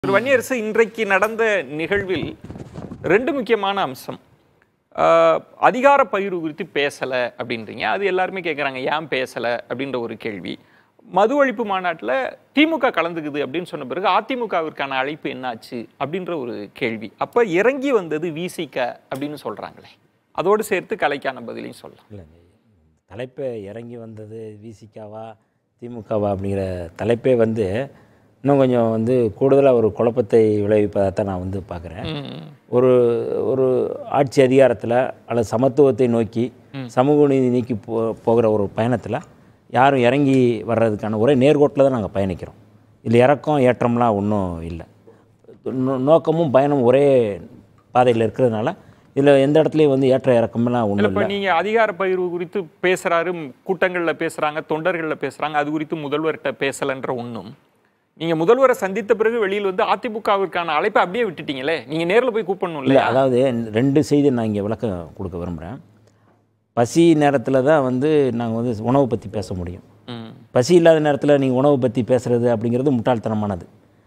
திரு வன்னியரசு இன்றைக்கு நடந்த நிகழ்வில் ரெண்டு முக்கியமான அம்சம் ஆஹ், அதிகார பகிர்வு குறித்து பேசலை அப்படின்றீங்க அது எல்லாருமே கேட்குறாங்க ஏன் பேசலை அப்படின்ற ஒரு கேள்வி மது ஒழிப்பு மாநாட்டில் திமுக கலந்துக்குது அப்படின்னு சொன்ன பிறகு அதிமுகவிற்கான அழைப்பு என்னாச்சு அப்படின்ற ஒரு கேள்வி அப்போ இறங்கி வந்தது விசிக அப்படின்னு சொல்கிறாங்களே அதோடு சேர்த்து கலைக்கான பதிலையும் சொல்லலாம் இல்லை தலைப்பே இறங்கி வந்தது விசிகாவா திமுகவா அப்படிங்கிற தலைப்பே வந்து இன்னும் கொஞ்சம் வந்து கூடுதலாக ஒரு குழப்பத்தை விளைவிப்பதாக தான் நான் வந்து பார்க்குறேன் ஒரு ஒரு ஆட்சி அதிகாரத்தில் அல்லது சமத்துவத்தை நோக்கி சமூக நீதி நீக்கி போ போகிற ஒரு பயணத்தில் யாரும் இறங்கி வர்றதுக்கான ஒரே நேர்கோட்டில் தான் நாங்கள் பயணிக்கிறோம் இதில் இறக்கம் ஏற்றம்லாம் ஒன்றும் இல்லை நோ- நோக்கமும் பயணமும் ஒரே பாதையில் இருக்கிறதுனால இதில் எந்த இடத்துலையும் வந்து ஏற்ற இறக்கமெல்லாம் ஒன்றும் இப்போ இல்லை நீங்க அதிகார பகிர்வு குறித்து பேசுறாரு கூட்டங்கள்ல பேசுறாங்க தொண்டர்கள்ல பேசுறாங்க அது குறித்து முதல்வர்கிட்ட பேசலன்ற ஒண்ணும் நீங்க முதல்வரை சந்தித்த பிறகு வெளியில் வந்து அதிமுகவிற்கான அழைப்பை அப்படியே விட்டுட்டீங்களே நீங்க நேர்ல போய் கூப்பிடணும் இல்லை இல்லையா அதாவது ரெண்டு செய்தி நான் இங்கே விளக்கம் கொடுக்க விரும்புகிறேன் பசி நேரத்தில் தான் வந்து நாங்கள் வந்து உணவு பற்றி பேச முடியும் ம். பசி இல்லாத நேரத்தில் நீங்கள் உணவு பற்றி பேசுகிறது அப்படிங்கிறது முட்டாள்தனமானது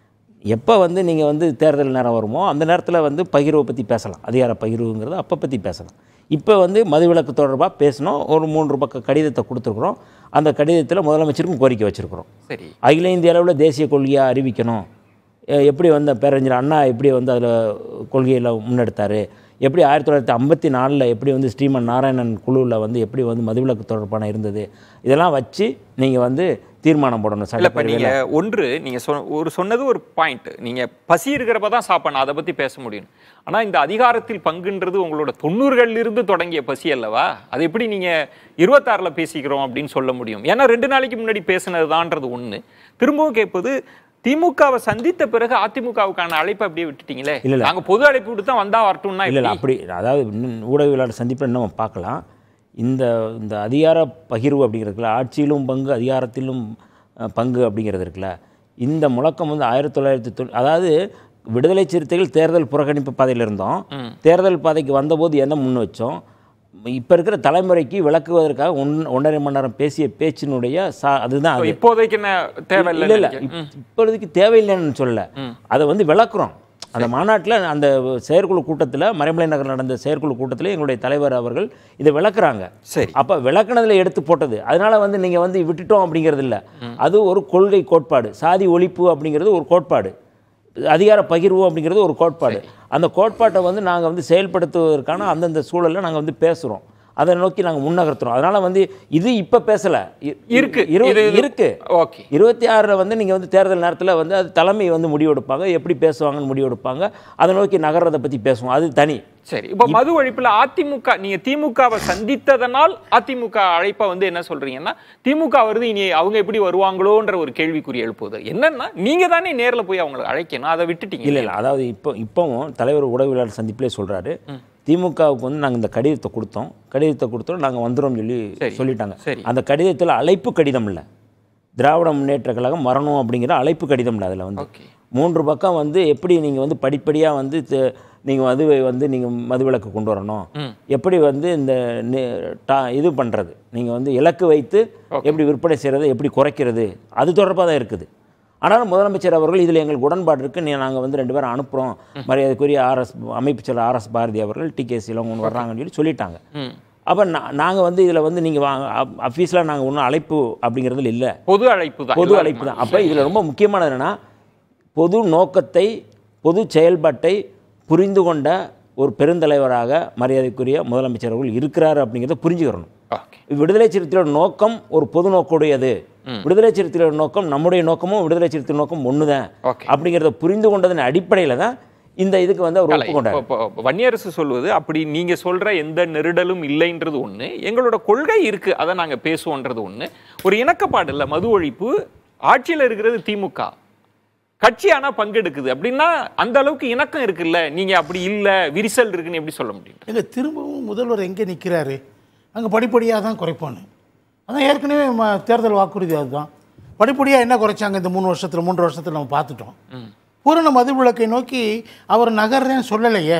எப்போ வந்து நீங்கள் வந்து தேர்தல் நேரம் வருமோ அந்த நேரத்தில் வந்து பகிர்வை பற்றி பேசலாம் அதிகார பகிர்வுங்கிறது அப்போ பற்றி பேசலாம் இப்போ வந்து மதுவிலக்கு தொடர்பாக பேசணும் ஒரு மூன்று பக்க கடிதத்தை கொடுத்துருக்குறோம் அந்த கடிதத்தில் முதலமைச்சருக்கும் கோரிக்கை வச்சுருக்குறோம் சரி அகில இந்திய அளவில் தேசிய கொள்கையாக அறிவிக்கணும் எ- எப்படி வந்து பேரறிஞர் அண்ணா எப்படி வந்து அதில் கொள்கையில் முன்னெடுத்தார் எப்படி ஆயிரத்தி தொள்ளாயிரத்தி ஐம்பத்தி நாலில் எப்படி வந்து ஸ்ரீமன் நாராயணன் குழுவில் வந்து எப்படி வந்து மதுவிலக்கு தொடர்பான இருந்தது இதெல்லாம் வச்சு நீங்கள் வந்து தீர்மானம் போடணும் இல்ல இப்ப சட்டப்பேரவையில் நீங்க ஒன்று நீங்க சொ ஒரு சொன்னது ஒரு பாயிண்ட் நீங்க பசி இருக்கிறப்ப தான் சாப்பிடணும் அதை பத்தி பேச முடியும் ஆனா இந்த அதிகாரத்தில் பங்குன்றது உங்களோட தொண்ணூறுகள்ல இருந்து தொடங்கிய பசி அல்லவா அது எப்படி நீங்க இருபத்தாறுல பேசிக்கிறோம் அப்படின்னு சொல்ல முடியும் ஏன்னா ரெண்டு நாளைக்கு முன்னாடி பேசினதுதான்றது ஒண்ணு திரும்பவும் கேட்பது திமுகவை சந்தித்த பிறகு அதிமுகவுக்கான அழைப்பை அப்படியே விட்டுட்டீங்களே இல்ல, இல்ல. நாங்க பொது அழைப்பு விட்டு தான் வந்தா வரட்டும்னா இல்லை இல்லை எப்படி? அப்படி அதாவது இன்னும் ஊடகவியலாளர் சந்திப்பில் இன்னும் பார்க்கலாம் இந்த இந்த அதிகார பகிர்வு அப்படிங்கிறதுல ஆட்சியிலும் பங்கு அதிகாரத்திலும் அஹ், பங்கு அப்படிங்கிறது இருக்குல்ல இந்த முழக்கம் வந்து ஆயிரத்தி தொள்ளாயிரத்தி தொ அதாவது விடுதலை சிறுத்தைகள் தேர்தல் புறக்கணிப்பு பாதையில் இருந்தோம் தேர்தல் பாதைக்கு வந்தபோது என்ன முன் வச்சோம் இப்போ இருக்கிற தலைமுறைக்கு விளக்குவதற்காக ஒன் ஒன்றரை மணி நேரம் பேசிய பேச்சினுடைய சா அதுதான் அது இப்போதைக்கு என்ன தேவையில்லை இல்ல இல்ல இப்- இப்பொழுதுக்கு தேவையில்லைன்னு சொல்லல அதை வந்து விளக்குறோம் அந்த மாநாட்டில் அந்த செயற்குழு கூட்டத்தில் மறைமலை நகர் நடந்த செயற்குழு கூட்டத்தில் எங்களுடைய தலைவர் அவர்கள் இதை விளக்குறாங்க சரி அப்போ விளக்குனதுல எடுத்து போட்டது அதனால வந்து நீங்கள் வந்து விட்டுட்டோம் அப்படிங்கிறது இல்லை அது ஒரு கொள்கை கோட்பாடு சாதி ஒழிப்பு அப்படிங்கிறது ஒரு கோட்பாடு அதிகார பகிர்வு அப்படிங்கிறது ஒரு கோட்பாடு அந்த கோட்பாட்டை வந்து நாங்கள் வந்து செயல்படுத்துவதற்கான அந்தந்த சூழலில் நாங்கள் வந்து பேசுகிறோம் அதை நோக்கி நாங்கள் முன்னகர்த்துறோம் அதனால வந்து இது இப்போ பேசலை இருக்கு. இரு இது- இது- இருக்கு ஓகே இருபத்தி ஆறில் வந்து நீங்கள் வந்து தேர்தல் நேரத்தில் வந்து அது தலைமை வந்து முடிவெடுப்பாங்க எப்படி பேசுவாங்கன்னு முடிவெடுப்பாங்க அதை நோக்கி நகர்றதை பற்றி பேசுவோம் அது தனி சரி இப்போ மது ஒழிப்புல அதிமுக நீங்க திமுகவை சந்தித்ததனால் அதிமுக அழைப்பை வந்து என்ன சொல்றீங்கன்னா திமுக வருது இனி அவங்க எப்படி வருவாங்களோன்ற ஒரு கேள்விக்குறி எழுப்புவது என்னன்னா நீங்க தானே நேர்ல போய் அவங்களை அழைக்கணும் அதை விட்டுட்டீங்க இல்லை இல்லை அதாவது இப்போ இப்போவும் தலைவர் உடவியலாளர் சந்திப்பிலே சொல்கிறாரு திமுகவுக்கு வந்து நாங்கள் இந்த கடிதத்தை கொடுத்தோம் கடிதத்தை கொடுத்தோம் நாங்கள் வந்துடும் சொல்லி சரி. சொல்லிட்டாங்க சரி. அந்த கடிதத்தில் அழைப்பு கடிதம் இல்லை திராவிட முன்னேற்ற கழகம் வரணும் அப்படிங்கிற அழைப்பு கடிதம் இல்லை அதில் வந்து ஓகே மூன்று பக்கம் வந்து எப்படி நீங்கள் வந்து படிப்படியாக வந்து நீங்கள் மதுவை வந்து நீங்கள் மதுவிலக்கு கொண்டு வரணும் எப்படி வந்து இந்த நி- டா- இது பண்ணுறது நீங்கள் வந்து இலக்கு வைத்து எப்படி விற்பனை செய்கிறது எப்படி குறைக்கிறது அது தொடர்பாக தான் இருக்குது ஆனாலும் முதலமைச்சர் அவர்கள் இதில் எங்களுக்கு உடன்பாடு இருக்குது நீ நாங்கள் வந்து ரெண்டு பேரும் அனுப்புகிறோம் மரியாதைக்குரிய ஆர்எஸ் அமைப்பு செயலர் ஆர்எஸ் பாரதி அவர்கள் டிகேசி இளங்கோன் வர்றாங்கன்னு சொல்லி சொல்லிட்டாங்க ம். அப்போ நாங்கள் வந்து இதில் வந்து நீங்கள் வாங்க அஃபீஸில் நாங்கள் ஒன்றும் அழைப்பு அப்படிங்கிறதுல இல்லை பொது அழைப்பு தான் பொது அழைப்பு தான் அப்போ இதில் ரொம்ப முக்கியமானது என்னன்னா பொது நோக்கத்தை பொது செயல்பாட்டை புரிந்து கொண்ட ஒரு பெருந்தலைவராக மரியாதைக்குரிய முதலமைச்சர் அவர்கள் இருக்கிறார் அப்படிங்கிறத புரிஞ்சுக்கிறணும் ஓகே விடுதலை சிறுத்தையோட நோக்கம் ஒரு பொது நோக்குடையது விடுதலை சிறுத்தையோட நோக்கம் நம்முடைய நோக்கமும் விடுதலை சிறுத்தை நோக்கம் ஒன்று தான் ஓகே அப்படிங்கிறத புரிந்து கொண்டதன் அடிப்படையில் தான் இந்த இதுக்கு வந்து அவர் ஒப்புக்கொண்டார் இப்போ- இப்போ வன்னியரசு சொல்வது அப்படி நீங்க சொல்ற எந்த நெருடலும் இல்லைன்றது ஒண்ணு எங்களோட கொள்கை இருக்கு அதை நாங்க பேசுவோன்றது ஒண்ணு ஒரு இணக்கப்பாடு இல்ல மது ஒழிப்பு ஆட்சியில இருக்கிறது திமுக கட்சி ஆனா பங்கெடுக்குது அப்படின்னா அந்த அளவுக்கு இணக்கம் இருக்குல்ல நீங்க அப்படி இல்ல விரிசல் இருக்குன்னு எப்படி சொல்ல முடியும் எங்க திரும்பவும் முதல்வர் எங்கே நிற்கிறாரு அங்கே படிப்படியாக தான் குறைப்பான்னு அதான் ஏற்கனவே ம- தேர்தல் வாக்குறுதி அதுதான் படிப்படியாக என்ன குறைச்சாங்க இந்த மூணு வருஷத்தில் மூன்று வருஷத்தில் நம்ம பார்த்துட்டோம் பூரண மதுவிலக்கை நோக்கி அவர் நகர்றேன்னு சொல்லலையே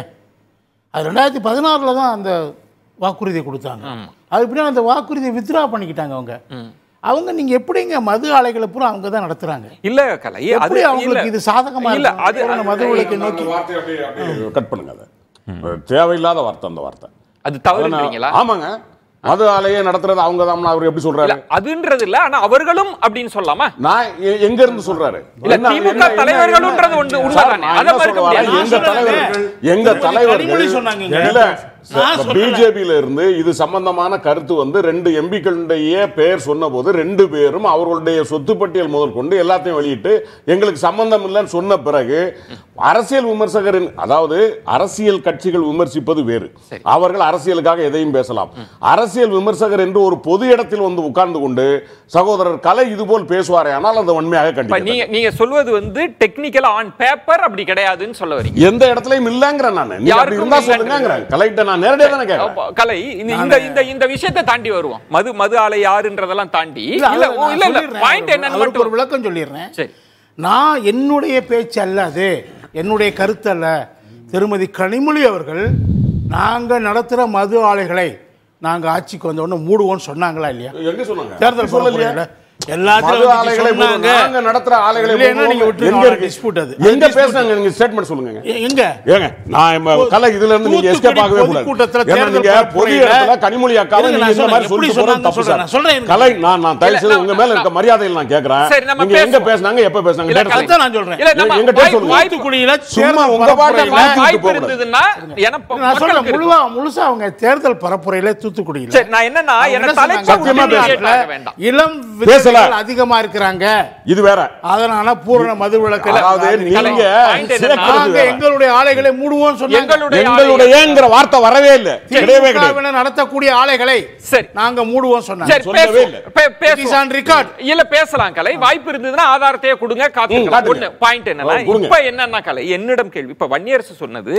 அது ரெண்டாயிரத்தி பதினாறில் தான் அந்த வாக்குறுதியை கொடுத்தாங்க அது இப்படியே அந்த வாக்குறுதியை வித்ரா பண்ணிக்கிட்டாங்க அவங்க அவங்க நீங்க எப்படிங்க மது ஆலைகளை பூரா அவங்க தான் நடத்துறாங்க இல்ல கலை அது எப்படி இல்ல அவங்களுக்கு இது சாதகமா இல்ல இருக்கும்? அது பூரண மது விலக்கை நோக்கி அந்த வார்த்தையை அப்படியே அப்படியே கட் பண்ணுங்க அதை தேவையில்லாத வார்த்தை அந்த வார்த்தை அது தவறுன்றீங்களா ஆமாங்க மது ஆலையை நடத்துறது அவங்க தான் அவர் எப்படி இல்ல சொல்றாரு அதுன்றது இல்ல ஆனா அவர்களும் அப்படின்னு சொல்லலாமா நான் எ- எங்க இருந்து சொல்றாரு இல்ல, என்ன- திமுக என்ன- என்ன- தலைவர்களுன்றது ஒன்று சார், உண்மைதானே? நான் அதை என்ன மறுக்க சொல்ல வரேன், முடியாது. எங்க நான் தலைவர்கள் சொன்னேன். எங்க திருமதி தலைவர்கள் கனிமொழி சொன்னாங்கங்க. இல்ல நான் சொல்லல. பிஜேபியில இருந்து இது சம்பந்தமான கருத்து வந்து ரெண்டு எம்பிக்களுடைய பெயர் சொன்னபோது ரெண்டு பேரும் அவர்களுடைய சொத்து பட்டியல் முதல் கொண்டு எல்லாத்தையும் வெளியிட்டு எங்களுக்கு சம்பந்தம் இல்லைன்னு சொன்ன பிறகு அரசியல் விமர்சகரின் அதாவது அரசியல் கட்சிகள் விமர்சிப்பது வேறு அவர்கள் அரசியலுக்காக எதையும் பேசலாம் அரசியல் விமர்சகர் என்று ஒரு பொது இடத்தில் வந்து உட்கார்ந்து கொண்டு சகோதரர் கலை இது போல் பேசுவாரே ஆனால் அது உண்மையாக இப்ப கண்டிப்பாக நீங்க நீங்க சொல்வது வந்து டெக்னிக்கலா ஆன் பேப்பர் அப்படி கிடையாதுன்னு சொல்ல வரீங்க எந்த இடத்துலயும் இல்லங்கிறேன் நான் நீங்க அப்படி யாருக்கும் இருந்தா இல்லைன்றது. சொல்லுங்கிறேன் கலைக்ட நான் நேரடியாக தானே கேட்கிறேன் அப்ப, கலை இந்த இந்த இந்த இந்த விஷயத்தை தாண்டி வருவோம் மது மது ஆலை யாருன்றதெல்லாம் தாண்டி இல்ல, இல்ல அதை ஓ, நான் இல்ல இல்ல சொல்லிடுறேன். பாயிண்ட் என்னன்னு அவருக்கு ஒரு மட்டும் விளக்கம் சொல்லிடுறேன் சரி நான் என்னுடைய பேச்சு அல்ல அது என்னுடைய கருத்து அல்ல திருமதி கனிமொழி அவர்கள் நாங்க நடத்துற மது ஆலைகளை நாங்க ஆட்சிக்கு வந்த உடனே மூடுவோம்னு சொன்னாங்களா இல்லையா எங்க சொன்னாங்க தேர்தல் சொல்லலையா சொல்லலையா எல்லாத்தையும் மது வந்து ஆலைகளை சொன்னாங்க. மூடுவோம். நாங்க நடத்துற ஆலைகளை இல்லைன்னா நீங்க மூடுவோம். விட்டுருங்க, எங்க அவரோட இருக்கு? dispute அது. எங்க பேசுனாங்க நீங்க ஸ்டேட்மெண்ட் சொல்லுங்க எ- எங்க ஏங்க நான் இப்ப கலை இதுல இருந்து நீங்க தூத்துக்குடி எஸ்கேப் ஆகவே கூடாது பொதுக்கூட்டத்துல ஏன்னா தேர்தல் நீங்க பொது பரப்புரையில- இடத்துல கனிமொழி அக்காவை இருங்க, நீங்க நான் இந்த மாதிரி சொல்றேன். சொல்லிட்டு எப்படி போறது தப்பு சொன்னாங்க சார் சொல்றேன். கலை நான் நான் தயவு இல்ல, செய்து நான் உங்க மேல இருக்க நான் மரியாதையில் நான் கேக்குறேன் சரி, நம்ம நீங்க எங்க பேசுவோம். பேசுனாங்க எப்ப பேசுனாங்க இல்ல, date கலை- சொல்லுங்க. அதான் நான் சொல்றேன். இல்ல, நம்ம எங்க பேர் வாய்ப்பு- சொல்லுங்க. வாய்ப்பு தூத்துக்குடியில சும்மா தேர்தல் உங்க பாட்டை பரப்புரையில- மாத்தி விட்டு வாய்ப்பு போகக்கூடாது. இருந்ததுன்னா எனக்கு நான் சொல்றேன் மக்களுக்கு முழுவா முழுசா அவங்க தேர்தல் பரப்புரையில தூத்துக்குடியில சரி நான் என்னன்னா அவங்க எனக்கு என்ன தலைப்பு சொன்னாங்க? சத்தியமா உடனடியாக பேசல. வேண்டாம் இளம் பேசல. விதவைகள் அதிகமா இருக்கிறாங்க இது வேற அதனால பூரண மது விளக்கில் அதாவது நீங்க point என்னன்னா, சேர்க்கிறது நாங்க வேற. எங்களுடைய ஆலைகளை மூடுவோம் சொன்னாங்க எங்களுடைய எங்களுடையங்கிற வார்த்தை வரவே இல்லை கிடையவே கிடையாது திமுகவினர் நடத்தக்கூடிய ஆலைகளை சரி. நாங்க மூடுவோம் சொன்னாங்க சரி சொல்லவே பேசுவோம். இல்ல. பே- It is பேசுவோம். on record. இல்ல பேசலாம் கலை வாய்ப்பு இருந்ததுன்னா ஆதாரத்தையே கொடுங்க காத்துக்கலாம் காட்டுங்க. ஒண்ணு பாயிண்ட் என்னன்னா ஆ, கொடுங்க. இப்ப என்னன்னா கலை என்னிடம் கேள்வி இப்ப வன்னியரசு சொன்னது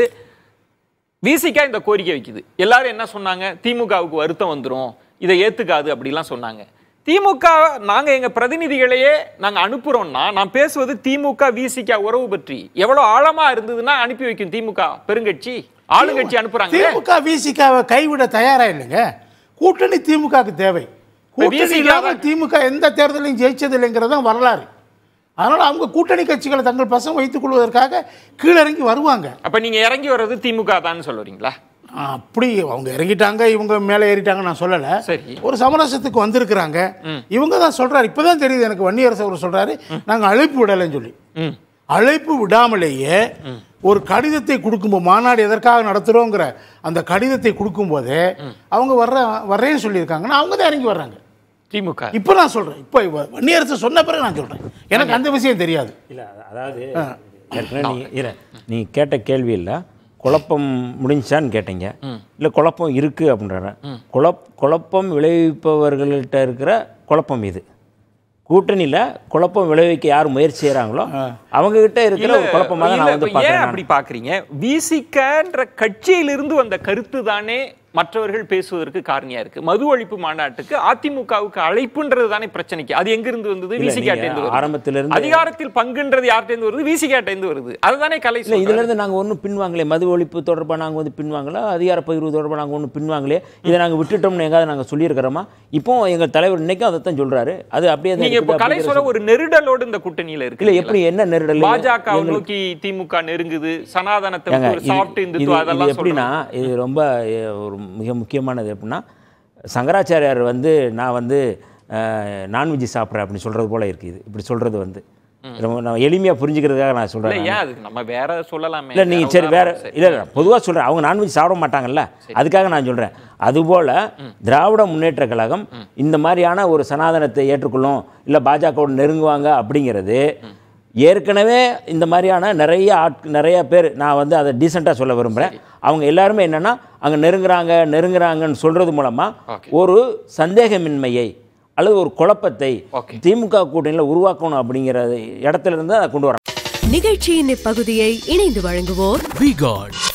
விசிகா இந்த கோரிக்கை வைக்குது எல்லாரும் என்ன சொன்னாங்க திமுகவுக்கு வருத்தம் வந்துரும் இதை ஏத்துக்காது அப்படிலாம் சொன்னாங்க திமுக நாங்க எங்க பிரதிநிதிகளையே நாங்க அனுப்புறோம்னா நான் பேசுவது திமுக விசிகா உறவு பற்றி எவ்வளவு ஆழமா இருந்ததுன்னா அனுப்பி வைக்கும் திமுக பெருங்கட்சி ஆளுங்கட்சி அனுப்புறாங்க திமுக விசிகாவை கைவிட தயாரா இல்லைங்க கூட்டணி திமுகவுக்கு தேவை கூட்டணி VCK இல்லாமல் திமுக எந்த தேர்தலையும் ஜெயிச்சது இல்லைங்கிறது தான் வரலாறு அதனால அவங்க கூட்டணி கட்சிகளை தங்கள் பசம் வைத்துக் கொள்வதற்காக கீழிறங்கி வருவாங்க அப்ப நீங்க இறங்கி வர்றது திமுக தான் சொல்லுறீங்களா அப்படி அவங்க இறங்கிட்டாங்க இவங்க மேலே ஏறிட்டாங்க நான் சொல்லலை சரி. ஒரு சமரசத்துக்கு வந்திருக்கிறாங்க இவங்க தான் சொல்றாரு இப்பதான் தெரியுது எனக்கு வன்னியரசு அவர் சொல்றாரு நாங்க அழைப்பு விடலைன்னு சொல்லி ம் அழைப்பு விடாமலேயே ஒரு கடிதத்தை கொடுக்கும்போது மாநாடு எதற்காக நடத்துகிறோங்கிற அந்த கடிதத்தை கொடுக்கும்போதே அவங்க வர்ற வர்றேன்னு சொல்லியிருக்காங்கன்னா அவங்க தான் இறங்கி வர்றாங்க திமுக இப்போ நான் சொல்கிறேன் இப்போ வன்னியரசு சொன்ன பிறகு நான் சொல்கிறேன் எனக்கு அந்த விஷயம் தெரியாது இல்லை அதாவது ஏற்கனவே நீ இல்லை நீ கேட்ட கேள்வி இல்லை குழப்பம் முடிஞ்சான்னு கேட்டீங்க இல்லை குழப்பம் இருக்குது அப்படின்ற குழப் குழப்பம் விளைவிப்பவர்கள்ட்ட இருக்கிற குழப்பம் இது கூட்டணியில் குழப்பம் விளைவிக்க யார் முயற்சி செய்கிறாங்களோ அவங்ககிட்ட இருக்கிற ஒரு குழப்பமாக தான் நான் இல்ல, வந்து இப்ப ஏன் பார்க்குறேன் அப்படி பாக்குறீங்க விசிகன்ற கட்சியிலிருந்து வந்த கருத்து தானே மற்றவர்கள் பேசுவதற்கு காரணியா இருக்கு மது ஒழிப்பு மாநாட்டுக்கு அதிமுகவுக்கு அழைப்புன்றது தானே பிரச்சனைக்கு அது எங்க இருந்து வந்தது இல்ல, விசிகாட்ட நீங்க இருந்து வருது ஆரம்பத்திலிருந்து- அதிகாரத்தில் பங்குன்றது யார்ட்ட இருந்து வருது விசிகாட்ட இருந்து வருது அதுதானே கலை இல்லை சொல்றாரு. இதுலேருந்து நாங்கள் ஒன்றும் பின்வாங்கலையே மது ஒழிப்பு தொடர்பாக நாங்கள் வந்து பின்வாங்கல அதிகார பகிர்வு தொடர்பாக நாங்கள் ஒன்றும் பின்வாங்கலையே இதை நாங்கள் விட்டுட்டோம்னு எங்காவது நாங்கள் சொல்லியிருக்கிறோமா இப்போ எங்கள் தலைவர் இன்னைக்கும் அதை தான் சொல்கிறாரு அது அப்படியே தான் நீங்க இப்போ இருக்குது, கலை அப்படிங்கிற சொல்ல ஒரு நெருடலோடு இந்த கூட்டணியில இல்லை இருக்கு எப்படி என்ன நெருடல் பாஜக எங்களுக்கு- நோக்கி திமுக நெருங்குது சனாதனத்தை ஏங்க, ஒரு இது- சாஃப்ட் இது- இந்துத்துவம் இது அதெல்லாம் எப்படின்னா சொல்றாங்க. இது ரொம்ப அஹ், ஒரு மிக முக்கியமானது எப்படின்னா சங்கராச்சாரியார் வந்து நான் வந்து நான்வெஜ் சாப்பிட்றேன் அப்படின்னு சொல்கிறது போல இருக்குது இது இப்படி சொல்கிறது வந்து ரொம்ப நான் எளிமையாக புரிஞ்சுக்கிறதுக்காக நான் இல்ல சொல்கிறேன் ஏன் அதுக்கு நம்ம வேற சொல்லலாமே இல்லை நீங்கள் சரி வேற இல்லை இல்லை பொதுவாக சொல்கிறேன் அவங்க நான்வெஜ் சாப்பிட மாட்டாங்கல்ல அதுக்காக நான் சொல்கிறேன் அதுபோல் திராவிட முன்னேற்ற கழகம் இந்த மாதிரியான ஒரு சனாதனத்தை ஏற்றுக்கொள்ளும் இல்லை பாஜகவோட நெருங்குவாங்க அப்படிங்கிறது ஏற்கனவே இந்த மாதிரியான நிறைய ஆட் நிறைய பேர் நான் வந்து அதை டீசெண்டாக சொல்ல விரும்புகிறேன் அவங்க எல்லாருமே என்னென்னா அங்கே நெருங்குறாங்க நெருங்குறாங்கன்னு சொல்கிறது மூலமாக ஒரு சந்தேகமின்மையை அல்லது ஒரு குழப்பத்தை Okay. திமுக கூட்டணியில் உருவாக்கணும் அப்படிங்கிற இடத்துல இருந்து அதை கொண்டு வராங்க நிகழ்ச்சியின் இப்பகுதியை இணைந்து வழங்குவோர் V-Guard